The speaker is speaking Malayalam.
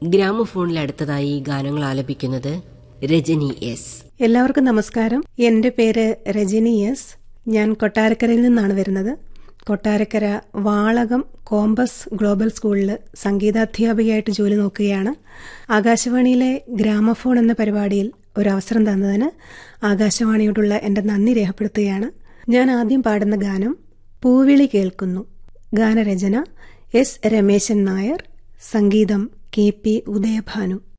ഗ്രാമഫോണിൽ അടുത്തതായി ഗാനങ്ങൾ ആലപിക്കുന്നത് രജനി എസ് എല്ലാവർക്കും നമസ്കാരം എൻ്റെ പേര് രജനി എസ് ഞാൻ കൊട്ടാരക്കരയിൽ നിന്നാണ് വരുന്നത് കൊട്ടാരക്കര വാളകം കോമ്പസ് ഗ്ലോബൽ സ്കൂളിൽ സംഗീതാധ്യാപികയായിട്ട് ജോലി നോക്കുകയാണ് ആകാശവാണിയിലെ ഗ്രാമഫോൺ എന്ന പരിപാടിയിൽ ഒരു അവസരം തന്നതിന് ആകാശവാണിയോടുള്ള എൻ്റെ നന്ദി രേഖപ്പെടുത്തുകയാണ് ഞാൻ ആദ്യം പാടുന്ന ഗാനം പൂവിളി കേൾക്കുന്നു ഗാനരചന എസ് രമേശൻ നായർ സംഗീതം കെ പി ഉദയഭാനു